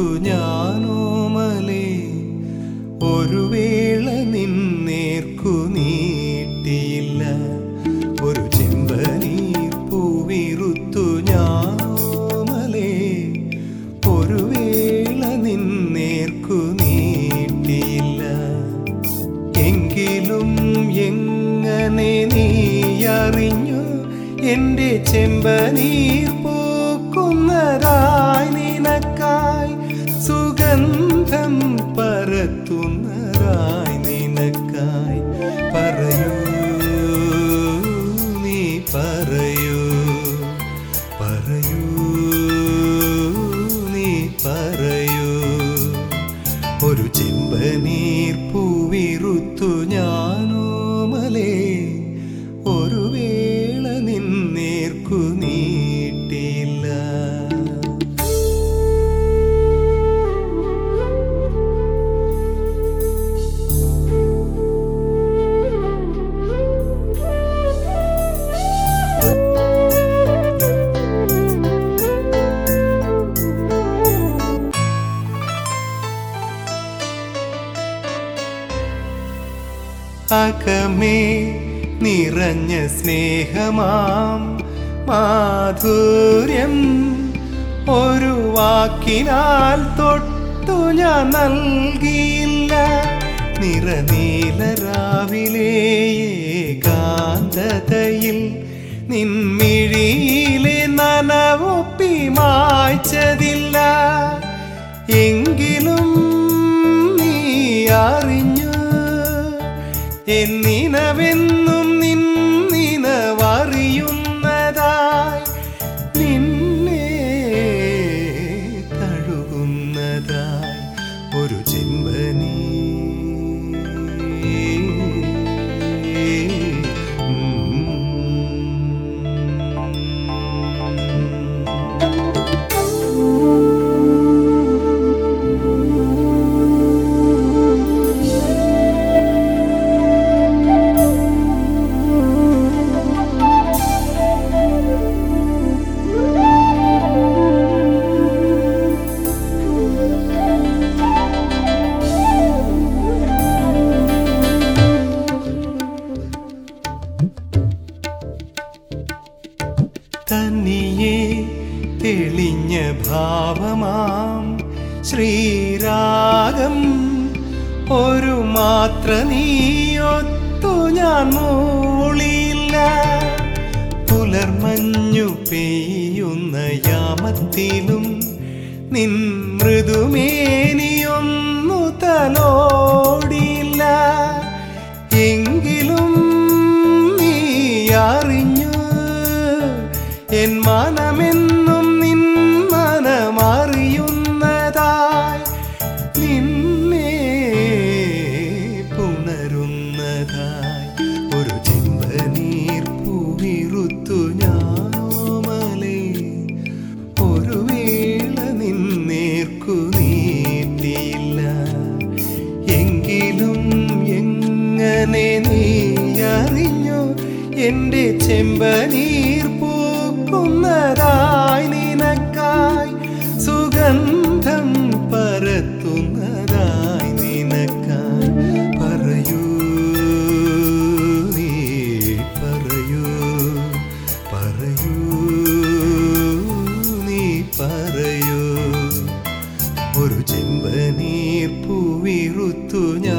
ഞാനോമലേ ഒരു വേള നിന്നേർക്കു നീട്ടിയില്ല ഒരു ചെമ്പനീർ പൂവിറുത്തു ഞാനോമലേ ഒരു വേള നിന്നേർക്കു നീട്ടിയില്ല എങ്കിലും എങ്ങനെ നീ അറിഞ്ഞു എൻ്റെ ചെമ്പനീർ പൂക്കുന്നതായി നിനക്കായി സുഗന്ധം പരത്തുന്നതായി നിനക്കായി പറയൂ നീ പറയൂ പറയൂ നീ പറയൂ ഒരു ചെമ്പനീർ പൂവിറുത്തു ഞാനോമലേ ഒരു വേള നിന്നേർക്കു നീട്ടില്ല അകമേ നിറഞ്ഞ സ്നേഹമാം മാധുര്യം ഒരു വാക്കിനാൽ തൊട്ടു ഞാൻ നൽകിയില്ല നിറനീല രാവിലെ കാന്തതയിൽ നിൻമിഴിയിലെ നനവൊപ്പി മായ്ച്ചതില്ല എങ്കിലും നീ അറിഞ്ഞു എന്നിനവെന്നും നിന്നിനവറിയുന്നതായി നിന്നെ തഴുകുന്നതായി ഒരു ചെമ്പനീ തന്നിയെ തെളിഞ്ഞ ഭാവമാം ശ്രീരാഗം ഒരു മാത്ര നീയൊത്തു ഞാൻ മൂളിയില്ല പുലർമഞ്ഞു പെയ്യുന്ന യാമത്തിലും നിൻ മൃദുമേനിയൊന്നു തലോടിയില്ല എങ്കിലും നീ അറിഞ്ഞു എൻ മനമെന്നും നിൻ മനമറിയുന്നതായി നിന്നെ പുണരുന്നതായി ഒരു ചെമ്പനീർ പൂവിറുത്തു ഞാനോമലേ ഒരു വേള നിന്നേർക്കു നീട്ടിയില്ല എങ്കിലും എങ്ങനെ നീ അറിഞ്ഞു എൻ്റെ ചെമ്പനീർ പൂക്കുന്നതായി നിനക്കായി സുഗന്ധം പരത്തുന്നതായി നിനക്കായി പറയൂ നീ പറയൂ പറയൂ നീ പറയൂ ഒരു ചെമ്പനീർ പൂവിറുത്തു